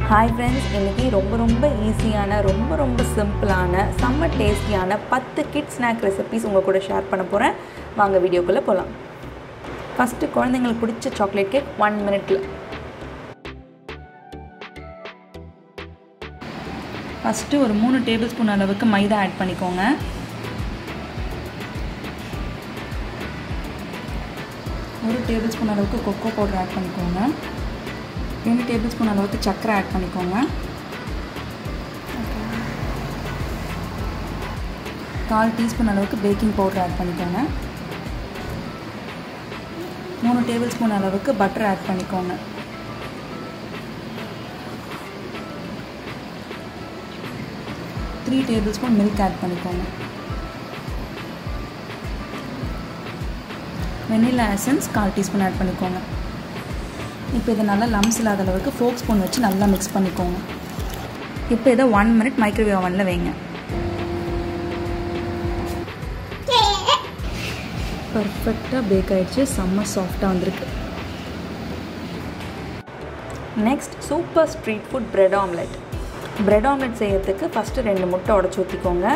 hi friends இன்றைக்கி ரொம்ப ரொம்ப ஈஸியான ரொம்ப ரொம்ப சிம்பிளான செம்ம டேஸ்டியான பத்து கிட் ஸ்நாக் ரெசிபீஸ் உங்கள் கூட ஷேர் பண்ண போகிறேன் வாங்க வீடியோக்குள்ளே போகலாம் ஃபஸ்ட்டு குழந்தைங்களுக்கு பிடிச்ச சாக்லேட் கேக் ஒன் மினிட்ல ஃபஸ்ட்டு ஒரு மூணு டேபிள் ஸ்பூன் அளவுக்கு மைதா ஆட் பண்ணிக்கோங்க ஒரு டேபிள் ஸ்பூன் அளவுக்கு கொக்கோ பவுடர் ஆட் பண்ணிக்கோங்க ரெண்டு டேபிள் ஸ்பூன் அளவுக்கு சர்க்கரை ஆட் பண்ணிக்கோங்க கால் டீஸ்பூன் அளவுக்கு பேக்கிங் பவுடர் ஆட் பண்ணிக்கோங்க மூணு டேபிள் ஸ்பூன் அளவுக்கு பட்டர் ஆட் பண்ணிக்கோங்க three tablespoon milk add பண்ணிக்கோங்க வெனிலா எசன்ஸ் கால் டீஸ்பூன் ஆட் பண்ணிக்கோங்க இப்போ இதை நல்லா லம்ஸ் இல்லாத அளவுக்கு ஃபோக் ஸ்பூன் வச்சு நல்லா மிக்ஸ் பண்ணிக்கோங்க இப்போ இதை ஒன் மினிட் மைக்ரோவேவ் ஓவனில் வைங்க பர்ஃபெக்டாக பேக் ஆகிடுச்சு செம்ம சாஃப்டாக வந்திருக்கு next super street food bread omelette bread omelette செய்யறதுக்கு ஃபஸ்ட்டு ரெண்டு முட்டை உடச்சி ஊற்றிக்கோங்க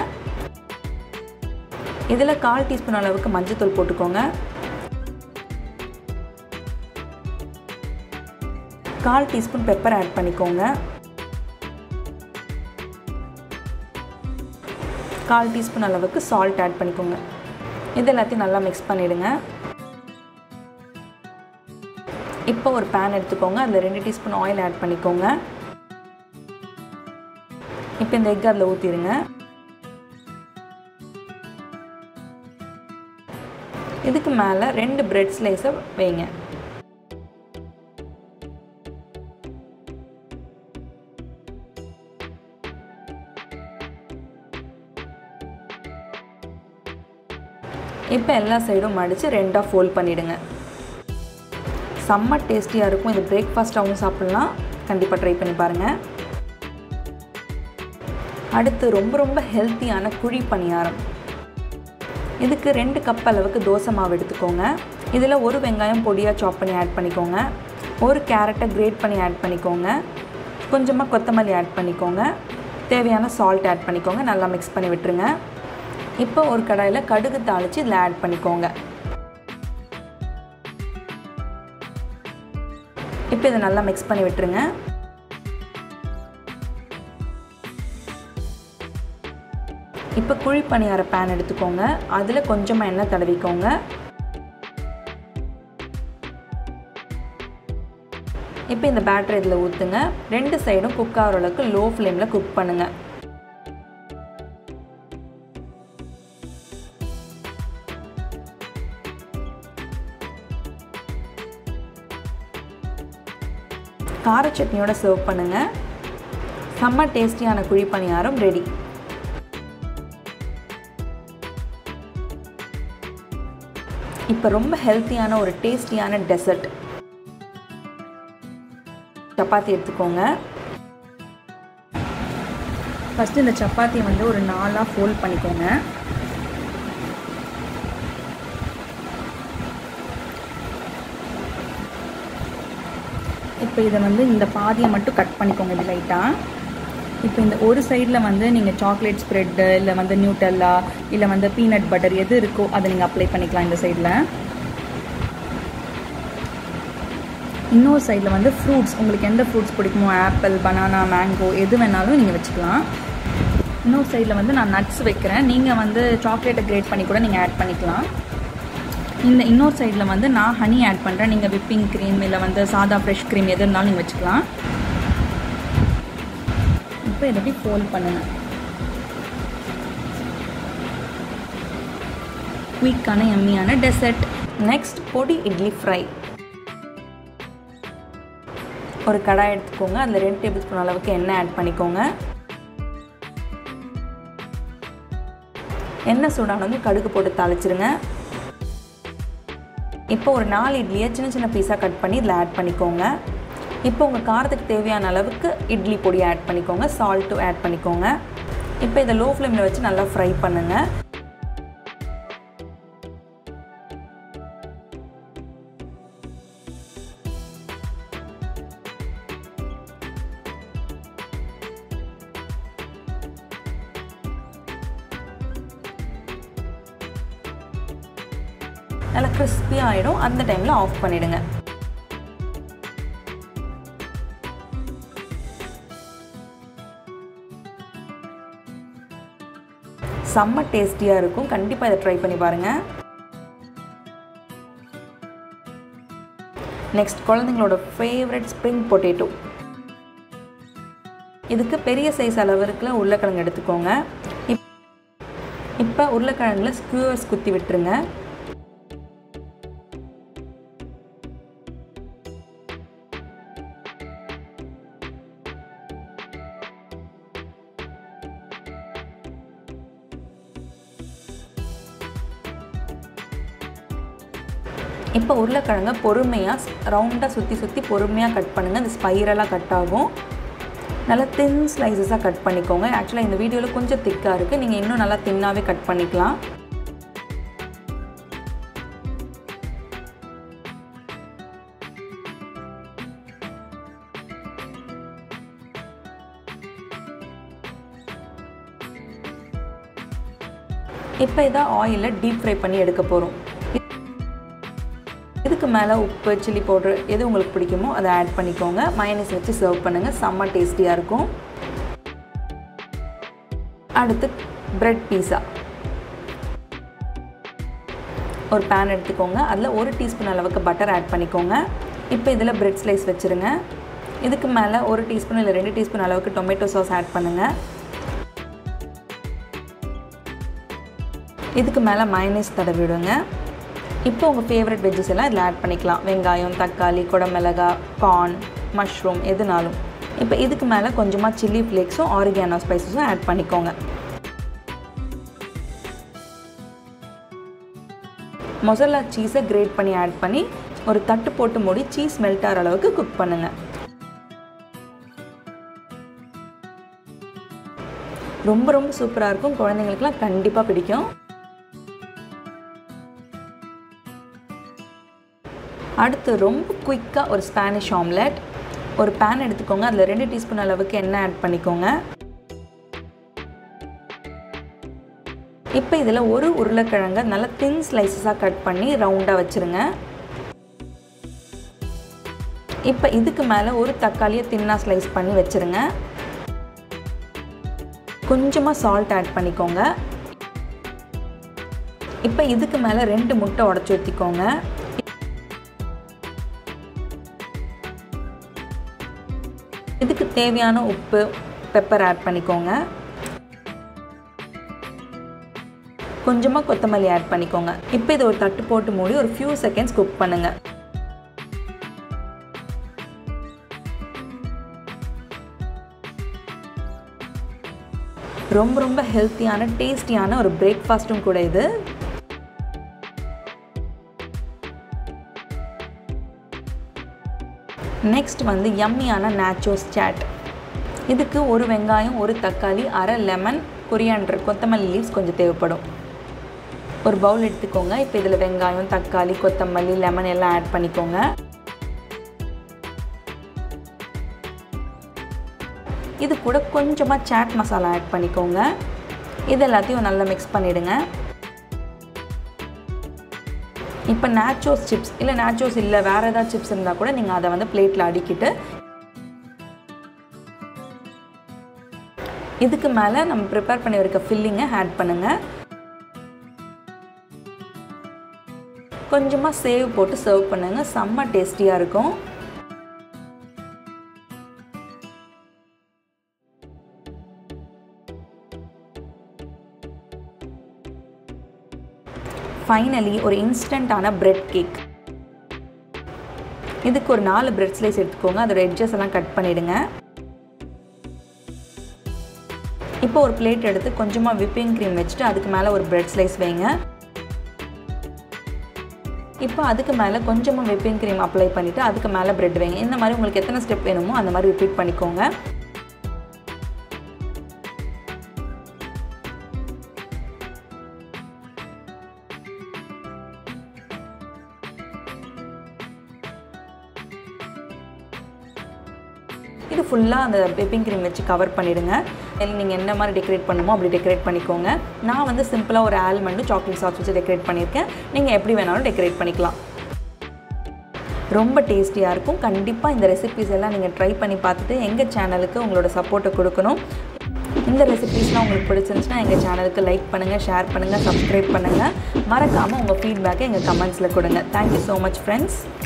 இதில் கால் டீஸ்பூன் அளவுக்கு மஞ்சத்தூள் போட்டுக்கோங்க கால் டீஸ்பூன் பெப்பர் ஆட் பண்ணிக்கோங்க கால் டீஸ்பூன் அளவுக்கு சால்ட் ஆட் பண்ணிக்கோங்க இது எல்லாத்தையும் நல்லா மிக்ஸ் பண்ணிவிடுங்க இப்போ ஒரு பேன் எடுத்துக்கோங்க அதில் ரெண்டு டீஸ்பூன் ஆயில் ஆட் பண்ணிக்கோங்க இப்போ இந்த எக் அதில் ஊற்றிடுங்க இதுக்கு மேலே ரெண்டு பிரெட் ஸ்லைஸை வைங்க இப்போ எல்லா சைடும் மடித்து ரெண்டாக ஃபோல்ட் பண்ணிவிடுங்க செம்ம டேஸ்டியாக இருக்கும் இது பிரேக்ஃபாஸ்ட்டாகவும் சாப்பிட்லாம் கண்டிப்பாக ட்ரை பண்ணி பாருங்கள் அடுத்து ரொம்ப ரொம்ப ஹெல்த்தியான குழி பணியாரம் இதுக்கு ரெண்டு கப் அளவுக்கு தோசை மாவு எடுத்துக்கோங்க இதில் ஒரு வெங்காயம் பொடியாக சாப் பண்ணி ஆட் பண்ணிக்கோங்க ஒரு கேரட்டை கிரேட் பண்ணி ஆட் பண்ணிக்கோங்க கொஞ்சமாக கொத்தமல்லி ஆட் பண்ணிக்கோங்க தேவையான சால்ட் ஆட் பண்ணிக்கோங்க நல்லா மிக்ஸ் பண்ணி விட்டுருங்க இப்போ ஒரு கடாயில் கடுகு தாளித்து இதில் ஆட் பண்ணிக்கோங்க இப்போ இதை நல்லா மிக்ஸ் பண்ணி விட்டுருங்க இப்போ குழி பணியார பேன் எடுத்துக்கோங்க அதில் கொஞ்சமாக எண்ணெய் தடவிக்கோங்க இப்போ இந்த பேட்டர் இதில் ஊற்றுங்க ரெண்டு சைடும் குக் ஆகிற அளவுக்கு லோ ஃப்ளேமில் குக் பண்ணுங்கள் கார சட்னியோட சர்வ் பண்ணுங்கள் செம்ம டேஸ்டியான குழி பணியாரம் ரெடி இப்போ ரொம்ப ஹெல்த்தியான ஒரு டேஸ்டியான டெசர்ட் சப்பாத்தி எடுத்துக்கோங்க ஃபஸ்ட்டு இந்த சப்பாத்தியை வந்து ஒரு நாலாக ஃபோல்ட் பண்ணிக்கோங்க இப்போ இதை வந்து இந்த பாதியை மட்டும் கட் பண்ணிக்கோங்க இது லைட்டாக இப்போ இந்த ஒரு சைடில் வந்து நீங்கள் சாக்லேட் ஸ்ப்ரெட்டு இல்லை வந்து நியூட்டல்லா இல்லை வந்து பீனட் பட்டர் எது இருக்கோ அதை நீங்கள் அப்ளை பண்ணிக்கலாம் இந்த சைடில் இன்னொரு சைடில் வந்து ஃப்ரூட்ஸ் உங்களுக்கு எந்த ஃப்ரூட்ஸ் பிடிக்குமோ ஆப்பிள் பனானா மேங்கோ எது வேணாலும் நீங்கள் வச்சுக்கலாம் இன்னொரு சைடில் வந்து நான் நட்ஸ் வைக்கிறேன் நீங்கள் வந்து சாக்லேட்டை கிரேட் பண்ணி கூட நீங்கள் ஆட் பண்ணிக்கலாம் இந்த இன்னொரு சைடில் வந்து நான் ஹனி ஆட் பண்ணுறேன் நீங்கள் விப்பிங் க்ரீம் இல்லை வந்து சாதா ஃப்ரெஷ் க்ரீம் எது இருந்தாலும் நீங்கள் வச்சுக்கலாம் இப்போ இதை எப்படி ஃபோல்ட் பண்ணுங்கள் குயிக்கான எம்மியான டெசர்ட் நெக்ஸ்ட் பொடி இட்லி ஃப்ரை ஒரு கடாய் எடுத்துக்கோங்க அதில் ரெண்டு டேபிள் ஸ்பூன் அளவுக்கு எண்ணெய் ஆட் பண்ணிக்கோங்க எண்ணெய் சூடானதும் கடுகு போட்டு தாளிச்சிருங்க இப்போ ஒரு நாலு இட்லியை சின்ன சின்ன பீஸாக கட் பண்ணி இதில் ஆட் பண்ணிக்கோங்க இப்போ உங்கள் காரத்துக்கு தேவையான அளவுக்கு இட்லி பொடி ஆட் பண்ணிக்கோங்க சால்ட்டும் ஆட் பண்ணிக்கோங்க இப்போ இதை லோ ஃப்ளேமில் வச்சு நல்லா ஃப்ரை பண்ணுங்கள் நல்லா கிறிஸ்பியாக ஆகிடும் அந்த டைமில் ஆஃப் பண்ணிவிடுங்க செம்ம டேஸ்டியாக இருக்கும் கண்டிப்பாக இதை ட்ரை பண்ணி பாருங்கள் நெக்ஸ்ட் குழந்தைங்களோட ஃபேவரட் ஸ்ப்ரிங் பொட்டேட்டோ இதுக்கு பெரிய சைஸ் அளவுக்குள்ள உருளைக்கிழங்கு எடுத்துக்கோங்க இப் இப்போ உருளைக்கிழங்குல ஸ்க்யூவர்ஸ் குத்தி விட்டுருங்க இப்போ உருளைக்கிழங்க பொறுமையாக ரவுண்டாக சுற்றி சுற்றி பொறுமையாக கட் பண்ணுங்கள் அது ஸ்பைரலாக கட் ஆகும் நல்லா தின் ஸ்லைசஸாக கட் பண்ணிக்கோங்க ஆக்சுவலாக இந்த வீடியோவில் கொஞ்சம் திக்காக இருக்குது நீங்கள் இன்னும் நல்லா தின்னாகவே கட் பண்ணிக்கலாம் இப்போ இதை ஆயிலில் டீப் ஃப்ரை பண்ணி எடுக்க போகிறோம் இதுக்கு மேலே உப்பு சில்லி பவுட்ரு எது உங்களுக்கு பிடிக்குமோ அதை ஆட் பண்ணிக்கோங்க மயனஸ் வச்சு சர்வ் பண்ணுங்கள் செம்ம டேஸ்டியாக இருக்கும் அடுத்து ப்ரெட் பீஸா ஒரு பேன் எடுத்துக்கோங்க அதில் ஒரு டீஸ்பூன் அளவுக்கு பட்டர் ஆட் பண்ணிக்கோங்க இப்போ இதில் ப்ரெட் ஸ்லைஸ் வச்சுருங்க இதுக்கு மேலே ஒரு டீஸ்பூன் இல்லை ரெண்டு டீஸ்பூன் அளவுக்கு டொமேட்டோ சாஸ் ஆட் பண்ணுங்கள் இதுக்கு மேலே மயனேஸ் தடவி விடுங்க இப்போ உங்கள் ஃபேவரட் வெஜ்ஜஸ் எல்லாம் இதில் ஆட் பண்ணிக்கலாம் வெங்காயம் தக்காளி குடமிளகாய் கார்ன் மஷ்ரூம் எதுனாலும் இப்போ இதுக்கு மேலே கொஞ்சமாக சில்லி ஃப்ளேக்ஸும் ஆரிகானோ ஸ்பைசஸும் ஆட் பண்ணிக்கோங்க மொசல்லா சீஸை கிரேட் பண்ணி ஆட் பண்ணி ஒரு தட்டு போட்டு மூடி சீஸ் மெல்ட் ஆகிற அளவுக்கு குக் பண்ணுங்கள் ரொம்ப ரொம்ப சூப்பராக இருக்கும் குழந்தைங்களுக்குலாம் கண்டிப்பாக பிடிக்கும் அடுத்து ரொம்ப குயிக்காக ஒரு ஸ்பானிஷ் ஆம்லெட் ஒரு பேன் எடுத்துக்கோங்க அதில் ரெண்டு டீஸ்பூன் அளவுக்கு எண்ணெய் ஆட் பண்ணிக்கோங்க இப்போ இதில் ஒரு உருளைக்கிழங்க நல்லா தின் ஸ்லைசஸாக கட் பண்ணி ரவுண்டாக வச்சுருங்க இப்போ இதுக்கு மேலே ஒரு தக்காளியை தின்னாக ஸ்லைஸ் பண்ணி வச்சுருங்க கொஞ்சமாக சால்ட் ஆட் பண்ணிக்கோங்க இப்போ இதுக்கு மேலே ரெண்டு முட்டை உடச்சி ஊற்றிக்கோங்க இதுக்கு தேவையான உப்பு பெப்பர் ஆட் பண்ணிக்கோங்க கொஞ்சமாக கொத்தமல்லி ஆட் பண்ணிக்கோங்க இப்போ இதை ஒரு தட்டு போட்டு மூடி ஒரு ஃபியூ செகண்ட்ஸ் குக் பண்ணுங்கள் ரொம்ப ரொம்ப ஹெல்த்தியான டேஸ்டியான ஒரு பிரேக்ஃபாஸ்ட்டும் கூட இது நெக்ஸ்ட் வந்து யம்மியான நேச்சோஸ் சாட் இதுக்கு ஒரு வெங்காயம் ஒரு தக்காளி அரை லெமன் கொரியாண்டர் கொத்தமல்லி லீவ்ஸ் கொஞ்சம் தேவைப்படும் ஒரு பவுல் எடுத்துக்கோங்க இப்போ இதில் வெங்காயம் தக்காளி கொத்தமல்லி லெமன் எல்லாம் ஆட் பண்ணிக்கோங்க இது கூட கொஞ்சமாக சாட் மசாலா ஆட் பண்ணிக்கோங்க இது எல்லாத்தையும் நல்லா மிக்ஸ் பண்ணிவிடுங்க இப்போ நேச்சோஸ் சிப்ஸ் இல்லை நேச்சோஸ் இல்லை வேறு ஏதாவது சிப்ஸ் இருந்தால் கூட நீங்கள் அதை வந்து பிளேட்டில் அடிக்கிட்டு இதுக்கு மேலே நம்ம ப்ரிப்பேர் பண்ணி இருக்க ஃபில்லிங்கை ஆட் பண்ணுங்கள் கொஞ்சமாக சேவ் போட்டு சர்வ் பண்ணுங்கள் செம்ம டேஸ்டியாக இருக்கும் ஃபைனலி ஒரு இன்ஸ்டண்ட்டான பிரெட் கேக் இதுக்கு ஒரு நாலு பிரெட் ஸ்லைஸ் எடுத்துக்கோங்க அதோட எட்ஜஸ் எல்லாம் கட் பண்ணிவிடுங்க இப்போ ஒரு பிளேட் எடுத்து கொஞ்சமாக விப்பிங் க்ரீம் வச்சுட்டு அதுக்கு மேலே ஒரு பிரெட் ஸ்லைஸ் வைங்க இப்போ அதுக்கு மேலே கொஞ்சமாக விப்பிங் க்ரீம் அப்ளை பண்ணிவிட்டு அதுக்கு மேலே பிரெட் வைங்க இந்த மாதிரி உங்களுக்கு எத்தனை ஸ்டெப் வேணுமோ அந்த மாதிரி ரிப்பீட் பண்ணிக்கோங்க இது ஃபுல்லாக அந்த விப்பிங் க்ரீம் வச்சு கவர் பண்ணிவிடுங்க நீங்கள் என்ன மாதிரி டெக்கரேட் பண்ணுமோ அப்படி டெக்கரேட் பண்ணிக்கோங்க நான் வந்து சிம்பிளாக ஒரு ஆல்மண்டும் சாக்லேட் சாஸ் வச்சு டெக்கரேட் பண்ணியிருக்கேன் நீங்கள் எப்படி வேணாலும் டெக்கரேட் பண்ணிக்கலாம் ரொம்ப டேஸ்டியாக இருக்கும் கண்டிப்பாக இந்த ரெசிபிஸ் எல்லாம் நீங்கள் ட்ரை பண்ணி பார்த்துட்டு எங்கள் சேனலுக்கு உங்களோட சப்போர்ட்டை கொடுக்கணும் இந்த ரெசிபீஸ்லாம் உங்களுக்கு பிடிச்சிருந்துச்சுன்னா எங்கள் சேனலுக்கு லைக் பண்ணுங்கள் ஷேர் பண்ணுங்கள் சப்ஸ்கிரைப் பண்ணுங்கள் மறக்காமல் உங்கள் ஃபீட்பேக்கை எங்கள் கமெண்ட்ஸில் கொடுங்க தேங்க்யூ ஸோ மச் ஃப்ரெண்ட்ஸ்